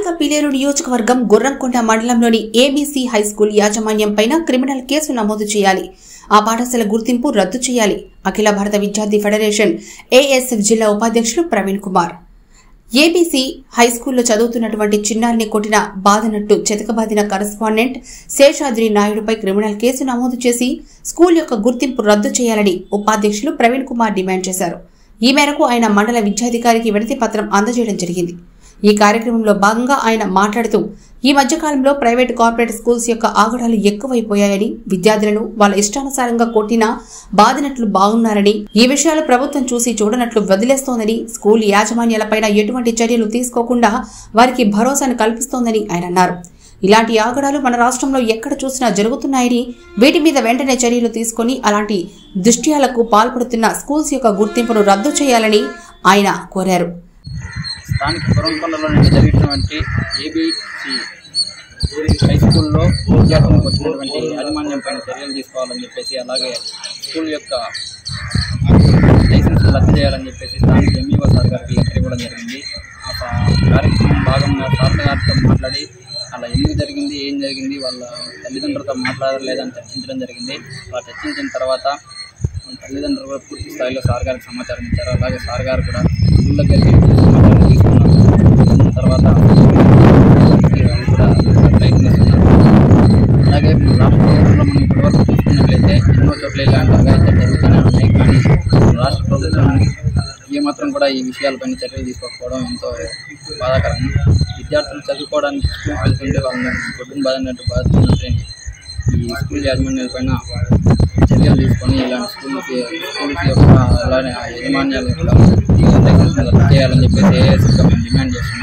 స్థానిక పిలేరు నియోజకవర్గం గుర్రంకొండ మండలంలోని ఏబీసీ హైస్కూల్ యాజమాన్యం పైన క్రిమినల్ కేసు నమోదు చేయాలి ఆ పాఠశాల గుర్తింపు రద్దు చేయాలి అఖిల భారత విద్యార్థి ఫెడరేషన్ ఏఎస్ఎఫ్ జిల్లా ఉపాధ్యక్షులు ప్రవీణ్ కుమార్ ఏబీసీ హైస్కూల్లో చదువుతున్నటువంటి చిన్నారిని కొట్టిన బాధనట్టు చెతకబాదిన కరస్పాండెంట్ శేషాద్రి నాయుడుపై క్రిమినల్ కేసు నమోదు చేసి స్కూల్ యొక్క గుర్తింపు రద్దు చేయాలని ఉపాధ్యక్షులు ప్రవీణ్ కుమార్ డిమాండ్ చేశారు ఈ మేరకు ఆయన మండల విద్యాధికారికి వినతి పత్రం అందజేయడం జరిగింది ఈ కార్యక్రమంలో భాగంగా ఆయన మాట్లాడుతూ ఈ మధ్యకాలంలో ప్రైవేట్ కార్పొరేట్ స్కూల్స్ యొక్క ఆగడాలు ఎక్కువైపోయాయని విద్యార్థులను వాళ్ళ ఇష్టానుసారంగా కొట్టినా బాధినట్లు బాగున్నారని ఈ విషయాలు ప్రభుత్వం చూసి చూడనట్లు వదిలేస్తోందని స్కూల్ యాజమాన్యాలపైన ఎటువంటి చర్యలు తీసుకోకుండా వారికి భరోసాను కల్పిస్తోందని ఆయన అన్నారు ఇలాంటి ఆగడాలు మన రాష్ట్రంలో ఎక్కడ చూసినా జరుగుతున్నాయని వీటి మీద వెంటనే చర్యలు తీసుకొని అలాంటి దుష్ట్యాలకు పాల్పడుతున్న స్కూల్స్ యొక్క గుర్తింపును రద్దు చేయాలని ఆయన కోరారు స్థానిక పురంకొండలో నుండి జరిగినటువంటి ఏబిసి హై స్కూల్లో విద్యార్థులకు వచ్చినటువంటి యాజమాన్యం పైన చర్యలు తీసుకోవాలని చెప్పేసి అలాగే స్కూల్ యొక్క లైసెన్స్ రద్దు చేయాలని చెప్పేసి స్థానిక ఎంఈఓ సార్ గారికి లెటర్ ఇవ్వడం జరిగింది ఆ స- కార్యక్రమం భాగంగా సార్ గారితో మాట్లాడి అలా ఎందుకు జరిగింది ఏం జరిగింది వాళ్ళ తల్లిదండ్రులతో మాట్లాడలేదని చర్చించడం జరిగింది అలా చర్చించిన తర్వాత వాళ్ళ తల్లిదండ్రులు కూడా పూర్తి స్థాయిలో సార్ గారికి సమాచారం ఇచ్చారు అలాగే సార్ గారు కూడా స్కూల్ దగ్గరికి వెళ్ళి సమాచారం తీసుకున్నారు తీసుకున్న తర్వాత వాళ్ళు కూడా ప్రయత్నిస్తున్నారు అలాగే మన రాష్ట్ర ప్రభుత్వంలో మనం ఇప్పటివరకు చూసుకున్నట్లయితే ఎన్నో చోట్ల ఇలాంటి అఘాయిత్యాలు జరుగుతూనే ఉన్నాయి కానీ మన రాష్ట్ర ప్రభుత్వం ఏమాత్రం కూడా ఈ విషయాలపైన చర్యలు తీసుకోకపోవడం ఎంతో బాధాకరం విద్యార్థులు చదువుకోవడానికి స్కూల్ వెళ్తుంటే వాళ్ళని కొట్టుకుని బాధినట్టు బాధిస్తున్నట్టు ఈ స్కూల్ యాజమాన్యాల పైన చర్యలు తీసుకొని ఇలాంటి స్కూల్కి స్కూల్కి యొక్క అలానే ఆ యాజమాన్యాలు కూడా లైసెన్స్ రద్దు చేయాలని చెప్పేసి ఏఎస్గా మేము డిమాండ్ చేస్తున్నాం